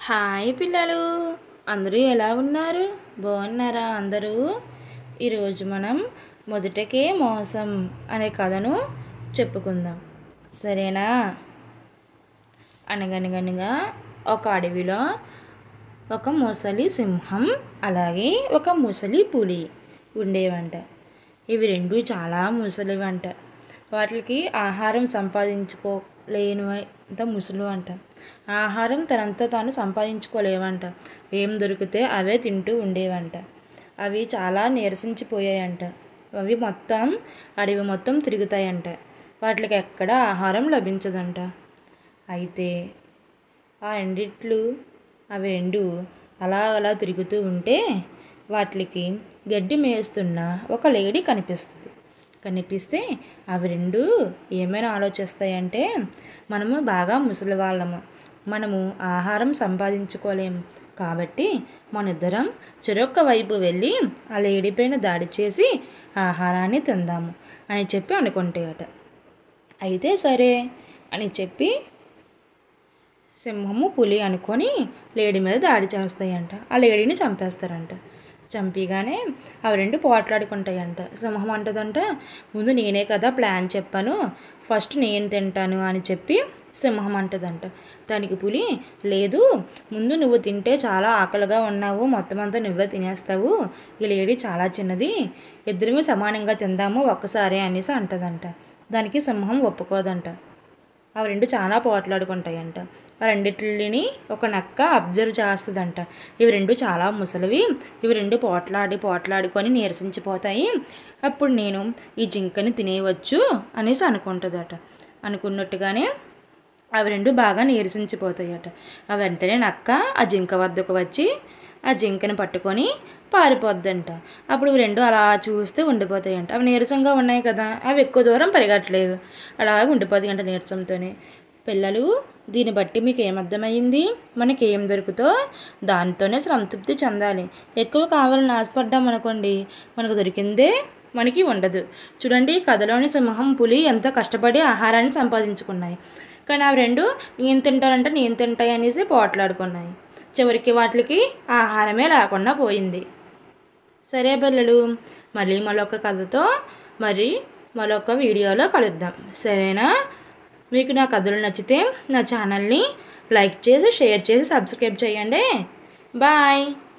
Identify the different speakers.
Speaker 1: hi పిల్లలు అందరూ ఎలా ఉన్నారు బాగున్నారా అందరూ ఈరోజు మనం మొదటకే మోసం అనే కథను చెప్పుకుందాం సరేనా అనగనగనగా ఒక అడవిలో ఒక ముసలి సింహం అలాగే ఒక ముసలి పులి ఉండేవంట ఇవి రెండు చాలా ముసలివంట వాటికి ఆహారం సంపాదించుకోలేనంత ముసలు అంట ఆహారం తనంతా తాను సంపాదించుకోలేవంట ఏం దొరికితే అవే తింటూ ఉండేవంట అవి చాలా నీరసించిపోయాయంట అవి మొత్తం అడవి మొత్తం తిరుగుతాయంట వాటికి ఎక్కడ ఆహారం లభించదంట అయితే ఆ రెండిట్లు అవి రెండు అలా అలా తిరుగుతూ ఉంటే వాటికి గడ్డి మేస్తున్న ఒక లేడీ కనిపిస్తుంది కనిపిస్తే అవి రెండు ఏమైనా ఆలోచిస్తాయంటే మనము బాగా ముసలి వాళ్ళము మనము ఆహారం సంపాదించుకోలేము కాబట్టి మనిద్దరం చెరొక్క వైపు వెళ్ళి ఆ లేడీ పైన దాడి చేసి ఆహారాన్ని తిందాము అని చెప్పి అనుకుంటాయట అయితే సరే అని చెప్పి సింహము పులి అనుకొని లేడీ మీద దాడి చేస్తాయంట ఆ లేడీని చంపేస్తారంట చంపిగానే అవి రెండు పోట్లాడుకుంటాయంట సింహం అంటదంట ముందు నేనే కదా ప్లాన్ చెప్పాను ఫస్ట్ నేను తింటాను అని చెప్పి సింహం అంటదంట దానికి పులి లేదు ముందు నువ్వు తింటే చాలా ఆకలిగా ఉన్నావు మొత్తం అంతా నువ్వే తినేస్తావు ఈ లేడీ చాలా చిన్నది ఇద్దరిమీ సమానంగా తిందాము ఒక్కసారి అనేసి అంటదంట దానికి సింహం ఒప్పుకోదంట అవి రెండు చాలా పోట్లాడుకుంటాయంట ఆ రెండిటిని ఒక నక్క అబ్జర్వ్ చేస్తుందంట ఇవి రెండు చాలా ముసలివి ఇవి రెండు పోట్లాడి పోట్లాడుకొని నీరసించిపోతాయి అప్పుడు నేను ఈ జింకని తినేయవచ్చు అనేసి అనుకుంటుందట అనుకున్నట్టుగానే అవి రెండు బాగా నీరసించిపోతాయట ఆ వెంటనే నక్క ఆ జింక వద్దకు వచ్చి ఆ జింకని పట్టుకొని పారిపోద్దంట అప్పుడు ఇవి రెండు అలా చూస్తూ ఉండిపోతాయంట అవి నీరసంగా ఉన్నాయి కదా అవి ఎక్కువ దూరం పరిగెట్టలేవు అలాగే ఉండిపోతాయంట నీరసంతోనే పిల్లలు దీన్ని బట్టి మీకు ఏమర్థమైంది మనకి ఏం దొరుకుతో దానితోనే సంతృప్తి చెందాలి ఎక్కువ కావాలని ఆశపడ్డాం అనుకోండి మనకు దొరికిందే మనకి ఉండదు చూడండి కథలోని సింహం పులి ఎంతో కష్టపడి ఆహారాన్ని సంపాదించుకున్నాయి కానీ అవి రెండు నేను తింటానంటే నేను తింటాయి అనేసి పోట్లాడుకున్నాయి చివరికి వాటికి ఆహారమే లేకుండా పోయింది సరే పిల్లలు మళ్ళీ మరొక కథతో మరి మరొక వీడియోలో కలుద్దాం సరేనా మీకు నా కథలు నచ్చితే నా ఛానల్ని లైక్ చేసి షేర్ చేసి సబ్స్క్రైబ్ చేయండి బాయ్